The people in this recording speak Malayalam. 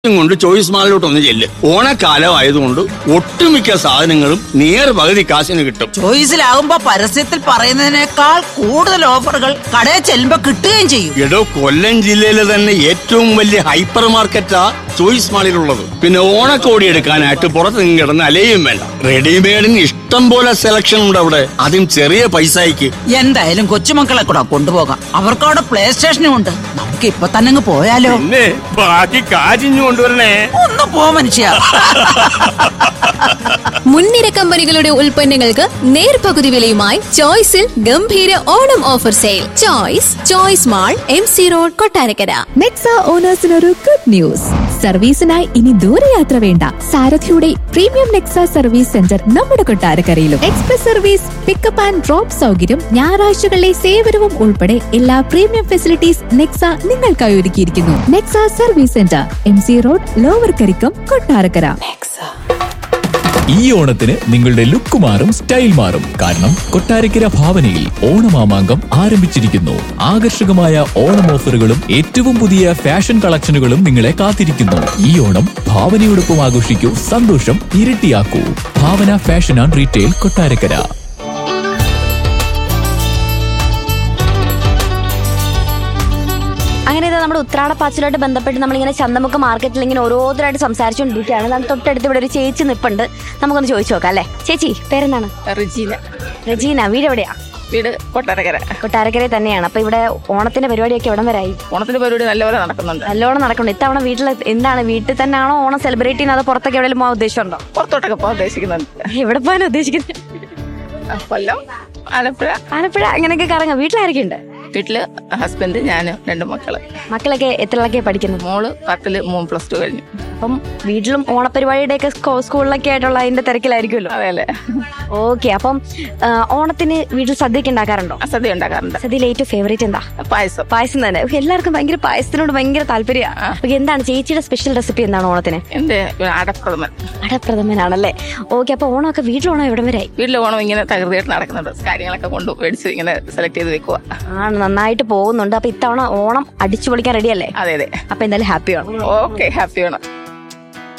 ഇതും കൊണ്ട് ചോയ്സ് മാളിലോട്ടൊന്ന് ചെല്ല് ഓണക്കാലം ആയതുകൊണ്ട് ഒട്ടുമിക്ക സാധനങ്ങളും നിയർ പകുതി കാശിന് കിട്ടും ചോയ്സിലാകുമ്പോ പരസ്യത്തിൽ പറയുന്നതിനേക്കാൾ കൂടുതൽ ഓഫറുകൾ കടയിൽ ചെല്ലുമ്പോ കിട്ടുകയും ചെയ്യും എടോ കൊല്ലം ജില്ലയിലെ തന്നെ ഏറ്റവും വലിയ ഹൈപ്പർ മാർക്കറ്റാ ചോയ്സ് മാളിലുള്ളത് പിന്നെ ഓണക്കോടി എടുക്കാനായിട്ട് പുറത്ത് നിന്ന് കിടന്ന് അലയും വേണ്ട റെഡിമെയ്ഡിന് ഇഷ്ടം പോലെ സെലക്ഷൻ ഉണ്ട് അവിടെ അതും ചെറിയ പൈസയ്ക്ക് എന്തായാലും കൊച്ചുമക്കളെ കൂടെ കൊണ്ടുപോകാം അവർക്ക് അവിടെ പ്ലേ സ്റ്റേഷനും ഉണ്ട് നമുക്ക് ഇപ്പൊ തന്നെ അങ്ങ് പോയാലോ പിന്നെ ബാക്കി കാശിഞ്ഞു കൊണ്ടുവരണേ ഒന്ന് പോ മനുഷ്യ മുൻനിര കമ്പനികളുടെ ഉൽപ്പന്നങ്ങൾക്ക് നേർപകുതി വിലയുമായി ചോയ്സിൽ ഗംഭീര Onam offer sale choice choice mall M C road Kottarakkara Nexa ഓണേഴ്സിനൊരു ഗുഡ് ന്യൂസ് സർവീസിനായി ഇനി ദൂരയാത്ര വേണ്ട സാരഥിയുടെ പ്രീമിയം നെക്സ സർവീസ് സെന്റർ നമ്മുടെ കൊട്ടാരക്കരയിലും express service pickup and drop സൗകര്യം ഞായറാഴ്ചകളിലെ സേവനവും ഉൾപ്പെടെ എല്ലാ പ്രീമിയം ഫെസിലിറ്റീസ് നെക്സ നിങ്ങൾക്കായി ഒരുക്കിയിരിക്കുന്നു Nexa service centre M C road lower Karikkam Kottarakkara ഈ ഓണത്തിന് നിങ്ങളുടെ ലുക്ക് മാറും സ്റ്റൈൽ മാറും കാരണം കൊട്ടാരക്കര ഭാവനയിൽ ഓണമാമാങ്കം ആരംഭിച്ചിരിക്കുന്നു ആകർഷകമായ ഓണം ഓഫറുകളും ഏറ്റവും പുതിയ ഫാഷൻ കളക്ഷനുകളും നിങ്ങളെ കാത്തിരിക്കുന്നു ഈ ഓണം ഭാവനയോടൊപ്പം ആഘോഷിക്കൂ സന്തോഷം ഇരട്ടിയാക്കൂ Bhavana fashion and retail Kottarakkara അങ്ങനെ ഇത് നമ്മുടെ ഉത്രാടപ്പാച്ചിലായിട്ട് ബന്ധപ്പെട്ട് നമ്മളിങ്ങനെ ചന്തമുക്ക് മാർക്കറ്റിൽ ഇങ്ങനെ ഓരോരുത്തരായിട്ട് സംസാരിച്ചുകൊണ്ടിരിക്കുകയാണ് ഞാൻ തൊട്ടടുത്ത് ഇവിടെ ഒരു ചേച്ചി നിപ്പുണ്ട് നമുക്കൊന്ന് ചോദിച്ചു നോക്കാം അല്ലേ ചേച്ചി പേരെന്താണ് റിജീന റജീന വീട് എവിടെയാ വീട് കൊട്ടാരക്കര കൊട്ടാരക്കര തന്നെയാണ് അപ്പൊ ഇവിടെ ഓണത്തിന്റെ പരിപാടിയൊക്കെ എവിടം വരായി ഓണത്തിന്റെ പരിപാടി നല്ലപോലെ നടക്കുന്നുണ്ട് നല്ലോണം നടക്കുന്നുണ്ട് ഇത്തവണ വീട്ടിൽ എന്താണ് വീട്ടിൽ തന്നെയാണോ ഓണം സെലിബ്രേറ്റ് ചെയ്യുന്നത് അതോ പുറത്തൊക്കെ എവിടെയും പോകാൻ ഉദ്ദേശമുണ്ടോ പുറത്തോട്ടൊക്കെ പോകാൻ ഉദ്ദേശിക്കുന്നുണ്ട് എവിടെ പോകാൻ ഉദ്ദേശിക്കുന്നത് ആ, കൊല്ലം ആലപ്പുഴ ആലപ്പുഴ അങ്ങനെയൊക്കെ കറങ്ങാം വീട്ടിലാരൊക്കെ ഉണ്ട് വീട്ടില് ഹസ്ബൻഡ് ഞാന് രണ്ട് മക്കള് മക്കളൊക്കെ എത്രയൊക്കെ പഠിക്കുന്നത് മോള് പത്തില് മൂന്ന് പ്ലസ് ടു കഴിഞ്ഞു അപ്പം വീട്ടിലും ഓണപരിപാടിയുടെയൊക്കെ സ്കൂ- സ്കൂളിലൊക്കെ ആയിട്ടുള്ള അതിന്റെ തിരക്കിലായിരിക്കുമല്ലോ അതെ അല്ലേ ഓക്കെ അപ്പം ആ, ഓണത്തിന് വീട്ടിൽ സദ്യയൊക്കെ ഉണ്ടാക്കാറുണ്ടോ ആ, സദ്യ ഉണ്ടാക്കാറുണ്ട് സദ്യയിൽ ഏറ്റവും ഫേവറേറ്റ് എന്താ പായസം പായസം തന്നെ ഉഫ്, എല്ലാവർക്കും ഭയങ്കര പായസത്തിനോട് ഭയങ്കര താല്പര്യമാണ് എന്താണ് ചേച്ചിയുടെ സ്പെഷ്യൽ റെസിപ്പി എന്താണ് ഓണത്തിന് എന്റെ അടപ്രഥമൻ അടപ്രഥമനാണല്ലേ ഓക്കെ അപ്പൊ ഓണമൊക്കെ വീട്ടിലോണോ എവിടം വരെ വീട്ടിലെ ഓണം ഇങ്ങനെ തകൃതിയായിട്ട് നടക്കുന്നുണ്ട് കാര്യങ്ങളൊക്കെ കൊണ്ട് മേടിച്ച് ഇങ്ങനെ സെലക്ട് ചെയ്ത് വെക്കുക ആണ് നന്നായിട്ട് പോകുന്നുണ്ട് അപ്പൊ ഇത്തവണ ഓണം അടിച്ചു പൊളിക്കാൻ റെഡിയല്ലേ അതെ അതെ അപ്പൊ എന്തായാലും ഹാപ്പിയാണ് ഓക്കെ ഹാപ്പിയാണ്